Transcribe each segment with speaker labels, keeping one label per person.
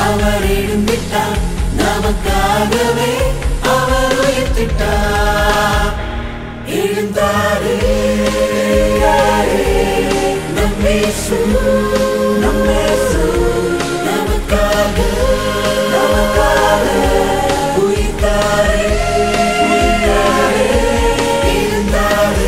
Speaker 1: அவர் எழுந்திட்டார் நமக்காகவே அவர் உயிர்த்திட்டார் எழுந்தாரே நம்மேசு நம்மேசு நமக்காக நமக்காக உயிர்த்தாரே உயிர்த்தாரே எழுந்தாரே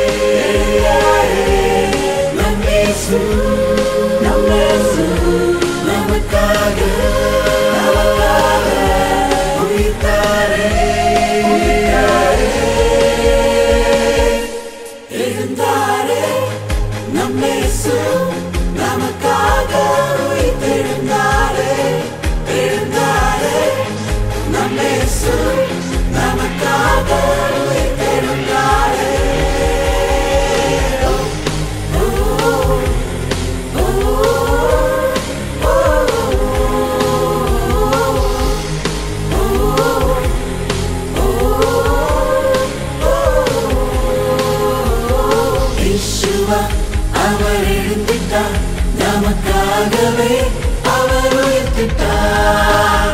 Speaker 1: நம்மேசு நம்மேசு நமக்காக நமக்காக உயிர்த்தாரே உயிர்த்தாரே எழுந்தாரே நம்மேசு நமக்காக உயிர்த்தெழுந்தாரே எழுந்தாரே நம்மேசு நமக்காக உயிர்த்தெழுந்தாரே ஓ, ஓ, ஓ, இயேசுவா அவர் எழுந்திட்டார் நமக்காகவே அவர் உயிர்த்திட்டார்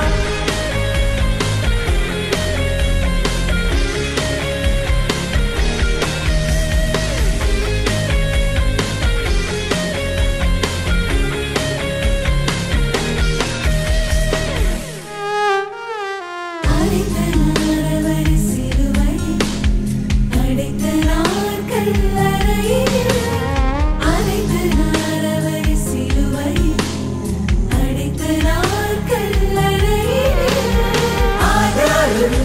Speaker 2: அடைத்த நாரவர் சிலுவை அடைத்த நாட்கள் அறையில் அடைத்த நாரவர் சிலுவை அடைத்த நாட்கள் அறையில்
Speaker 1: ஆனாலும்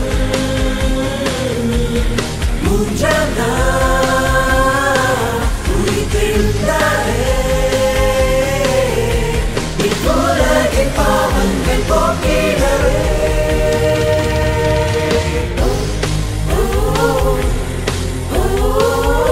Speaker 1: மூன்றாம் நாள் உயிர்த்தெழுந்தாரே. இவ்வுலகின் பாவங்கள் போக்கிடவே. ஓ, ஓ, ஓ,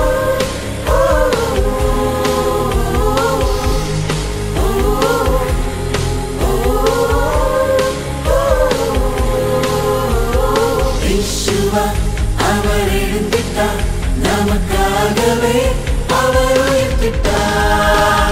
Speaker 1: இயேசுவா அவர் எழுந்திட்டார் நமக்காகவே அவர் உயிர்த்திட்டார்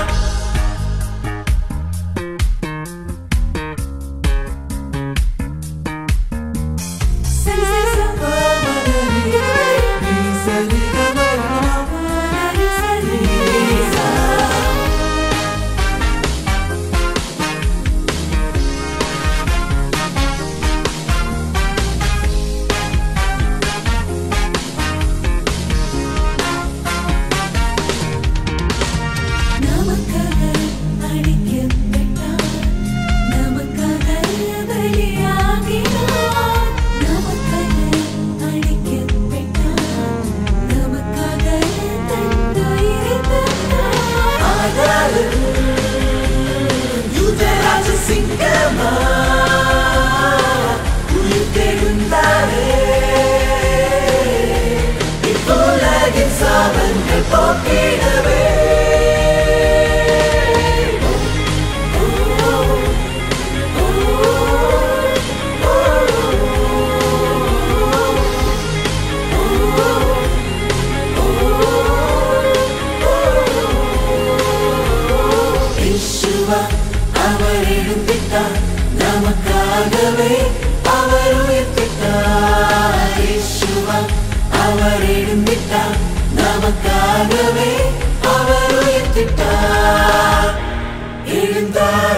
Speaker 2: நமக்காக அடிக்கப்பட்டார் நமக்காக பலியாகினார் நமக்காக அடிக்கப்பட்டார் நமக்காக தன்னுயிரை தந்தார்
Speaker 1: ஆனாலும் யூதராஜ சிங்கமா உயிர்த்தெழுந்தாரே. இவ்வுலகின் சாபங்கள் போக்கிடவே. ஓ, ஓ, இயேசுவா அவர் எழுந்திட்டார் நமக்காகவே அவர் உயிர்த்திட்டார் இயேசுவா அவர் எழுந்திட்டார் நமக்காகவே அவர் உயிர்த்திட்டார் எழுந்தார்